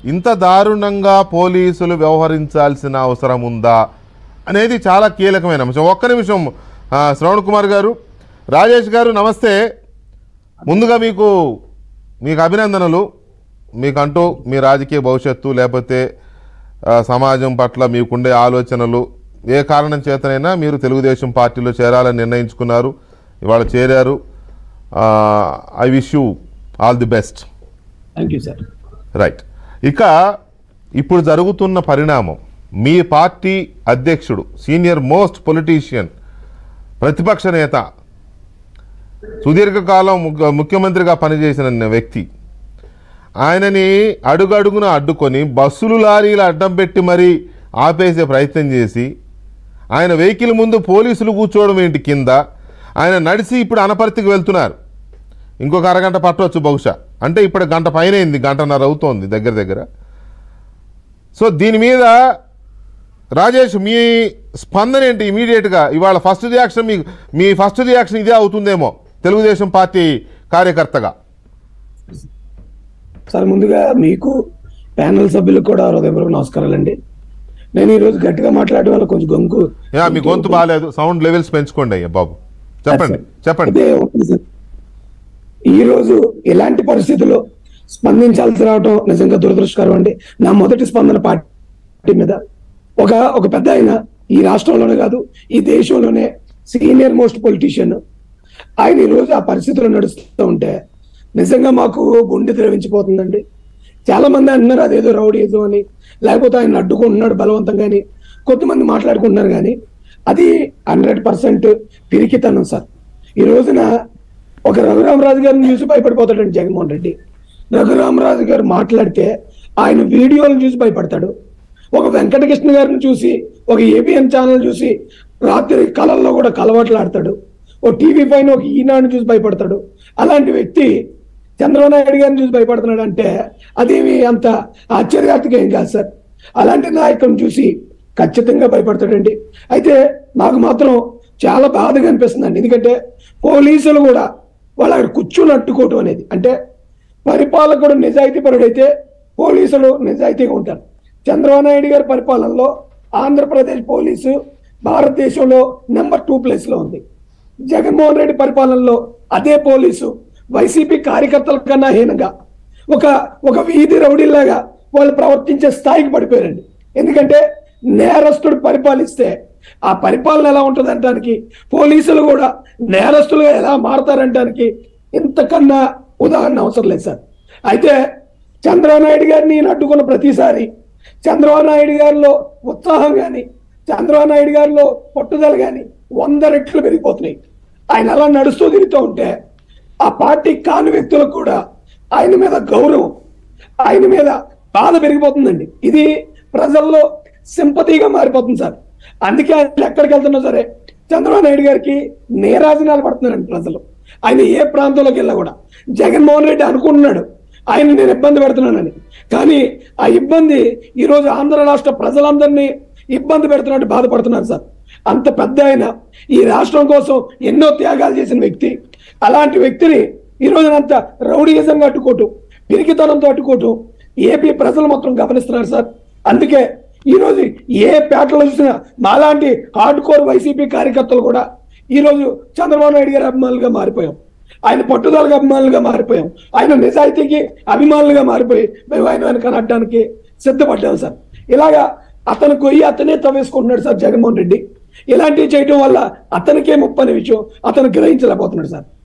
ఇంత దారుణంగా పోలీసులు వ్యవహరించాల్సిన అవసరం ఉందా అనేది చాలా కీలకమైన అంశం ఒక్క నిమిషం ఆ, శ్రవణ్ కుమార్ గారు రాజేష్ గారు నమస్తే ముందుగా మీకు మీకు అభినందనలు మీకంటూ మీ రాజకీయ భవిష్యత్తు లేకపోతే ఆ, సమాజం పట్ల మీకుండే ఆలోచనలు ఏ కారణం చేతనైనా మీరు తెలుగుదేశం పార్టీలో చేరాలని నిర్ణయించుకున్నారు ఇవాళ చేరారు I wish you all the best thank you sir right ఇక ఇప్పుడు జరుగుతున్న పరిణామం మీ పార్టీ అధ్యక్షుడు సీనియర్ మోస్ట్ పొలిటీషియన్ ప్రతిపక్ష నేత సుదీర్ఘకాలం ముఖ్య- ముఖ్యమంత్రిగా పనిచేసిన వ్యక్తి ఆయనని అడుగడుగున అడ్డుకొని బస్సులు లారీలు అడ్డం పెట్టి మరీ ఆపేసే ప్రయత్నం చేసి ఆయన వెహికల్ ముందు పోలీసులు కూర్చోవడం ఏంటి కింద ఆయన నడిచి ఇప్పుడు అనపర్తికి వెళ్తున్నారు ఇంకొక అరగంట పట్టవచ్చు బహుశా అంటే ఇప్పుడు గంట పైన అయింది గంటన్నర అవుతోంది దగ్గర దగ్గర సో దీని మీద రాజేష్ మీ స్పందన ఏంటి ఇమీడియట్గా ఇవాళ ఫస్ట్ రియాక్షన్ మీ మీ ఫస్ట్ రియాక్షన్ ఇదే అవుతుందేమో తెలుగుదేశం పార్టీ కార్యకర్తగా సార్ ముందుగా మీకు ప్యానల్ సభ్యులకు కూడా హృదయపూర్వక నమస్కారాలండి నేను ఈ రోజు గట్టిగా మాట్లాడడం వల్ల కొంచెం గొంతు యా మీ గొంతు బాగాలేదు సౌండ్ లెవెల్స్ పెంచుకోండి అయ్యా బాబు చెప్పండి చెప్పండి అదే ఉంటుంది సార్. ఈ రోజు ఇలాంటి పరిస్థితుల్లో స్పందించాల్సి రావటం నిజంగా దురదృష్టకరం అండి నా మొదటి స్పందన పార్టీ మీద ఒక ఒక పెద్ద ఆయన ఈ రాష్ట్రంలోనే కాదు ఈ దేశంలోనే సీనియర్ మోస్ట్ పొలిటీషియన్ ఆయన ఈ రోజు ఆ పరిస్థితుల్లో నడుస్తూ ఉంటే నిజంగా మాకు గుండె ద్రవించిపోతుందండి చాలా మంది అంటున్నారు అదేదో రౌడీజం అని లేకపోతే ఆయన అడ్డుకుంటున్నాడు బలవంతంగా అని కొంతమంది మాట్లాడుకుంటున్నారు కానీ అది హండ్రెడ్ పర్సెంట్ పిరికితనం సార్ ఈ రోజున ఒక రఘురామరాజు గారిని చూసి భయపడిపోతాడండి జగన్మోహన్ రెడ్డి రఘురామరాజు గారు మాట్లాడితే ఆయన వీడియోలు చూసి భయపడతాడు ఒక వెంకటకృష్ణ గారిని చూసి ఒక ఏబిఎన్ ఛానల్ చూసి రాత్రి కళల్లో కూడా కలవట్లాడతాడు ఓ టీవీ పైన ఒక ఈనాడు చూసి భయపడతాడు అలాంటి వ్యక్తి చంద్రబాబు నాయుడు గారిని చూసి భయపడుతున్నాడు అంటే అదేమి అంత ఆశ్చర్యార్థకం ఏం కాదు సార్ అలాంటి నాయకుడిని చూసి ఖచ్చితంగా భయపడతాడండి అయితే నాకు మాత్రం చాలా బాధగా అనిపిస్తుందండి ఎందుకంటే పోలీసులు కూడా వాళ్ళు అక్కడ కూర్చుని అట్టుకోవటం అనేది అంటే పరిపాలకుడు నిజాయితీ పరుడైతే పోలీసులు నిజాయితీగా ఉంటారు చంద్రబాబు నాయుడు గారి పరిపాలనలో ఆంధ్రప్రదేశ్ పోలీసు భారతదేశంలో నెంబర్ టూ ప్లేస్ లో ఉంది జగన్మోహన్ రెడ్డి పరిపాలనలో అదే పోలీసు వైసీపీ కార్యకర్తల కన్నా హీనంగా ఒక ఒక వీధి రౌడీలాగా వాళ్ళు ప్రవర్తించే స్థాయికి పడిపోయారండి ఎందుకంటే నేరస్తుడు పరిపాలిస్తే ఆ పరిపాలన ఎలా ఉంటుంది అనడానికి పోలీసులు కూడా నేరస్తులుగా ఎలా మారతారంటానికి ఇంతకన్నా ఉదాహరణ అవసరం లేదు సార్ అయితే చంద్రబాబు నాయుడు గారిని నేను అడ్డుకున్న ప్రతిసారి చంద్రబాబు నాయుడు గారిలో ఉత్సాహం కానీ చంద్రబాబు నాయుడు గారిలో పట్టుదల కానీ వంద రెట్లు పెరిగిపోతున్నాయి ఆయన అలా నడుస్తూ తిరుగుతూ ఉంటే ఆ పార్టీ కాని వ్యక్తులకు కూడా ఆయన మీద గౌరవం ఆయన మీద బాధ పెరిగిపోతుందండి ఇది ప్రజల్లో సింపతిగా మారిపోతుంది సార్ అందుకే ఆయన ఎక్కడికి వెళ్తున్నా సరే చంద్రబాబు నాయుడు గారికి నీరాజనాలు పడుతున్నారండి ప్రజలు ఆయన ఏ ప్రాంతంలోకి వెళ్ళా కూడా జగన్మోహన్ రెడ్డి అనుకుంటున్నాడు ఆయన నేను ఇబ్బంది పెడుతున్నానని కానీ ఆ ఇబ్బంది ఈ రోజు ఆంధ్ర రాష్ట్ర ప్రజలందరినీ ఇబ్బంది పెడుతున్నట్టు బాధపడుతున్నారు సార్ అంత పెద్ద ఆయన ఈ రాష్ట్రం కోసం ఎన్నో త్యాగాలు చేసిన వ్యక్తి అలాంటి వ్యక్తిని ఈ రోజునంత రౌడీయిజంగా అడ్డుకోవటం పిరికితనంతో అడ్డుకోవటం ఏపీ ప్రజలు మొత్తం గమనిస్తున్నారు సార్ అందుకే ఈ రోజు ఏ పేటలో చూసినా మాలాంటి హార్డ్ కోర్ వైసీపీ కార్యకర్తలు కూడా ఈ రోజు చంద్రబాబు నాయుడు గారి అభిమానులుగా మారిపోయాం ఆయన పట్టుదలకు అభిమానులుగా మారిపోయాం ఆయన నిజాయితీకి అభిమానులుగా మారిపోయి మేము ఆయన వెనక నడ్డానికి సిద్ధపడ్డాం సార్ ఇలాగా అతను కొయ్యి అతనే తవ్వేసుకుంటున్నాడు సార్ జగన్మోహన్ రెడ్డి ఇలాంటివి చేయటం వల్ల అతనికే ముప్పని విషయం అతను గ్రహించలేకపోతున్నాడు సార్